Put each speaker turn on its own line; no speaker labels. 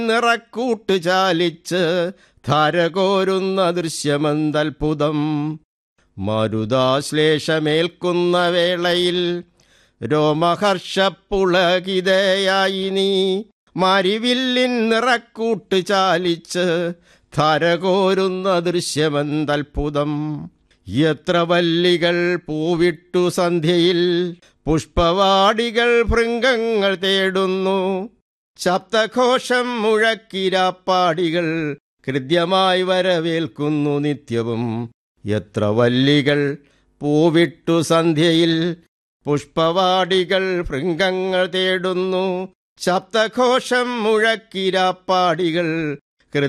നിറക്കൂട്ട് ചാലിച്ച് ധാരകോരുന്ന ദൃശ്യമെന്തത്ഭുതം മരുതാശ്ലേഷമേൽക്കുന്ന വേളയിൽ രോമഹർഷപ്പുളകിതയായി നീ മരിവില്ലിൻ നിറക്കൂട്ട് ചാലിച്ച് ധാരകോരുന്ന ദൃശ്യമെന്തത്ഭുതം എത്ര വല്ലികൾ പൂവിട്ടു സന്ധ്യയിൽ പുഷ്പവാടികൾ ഭൃംഗങ്ങൾ തേടുന്നു ശബ്ദഘോഷം മുഴക്കിരാപ്പാടികൾ കൃത്യമായി വരവേൽക്കുന്നു നിത്യവും എത്ര വല്ലികൾ പൂവിട്ടു സന്ധ്യയിൽ പുഷ്പവാടികൾ ഭൃംഗങ്ങൾ തേടുന്നു ശബ്ദഘോഷം മുഴക്കിരാപ്പാടികൾ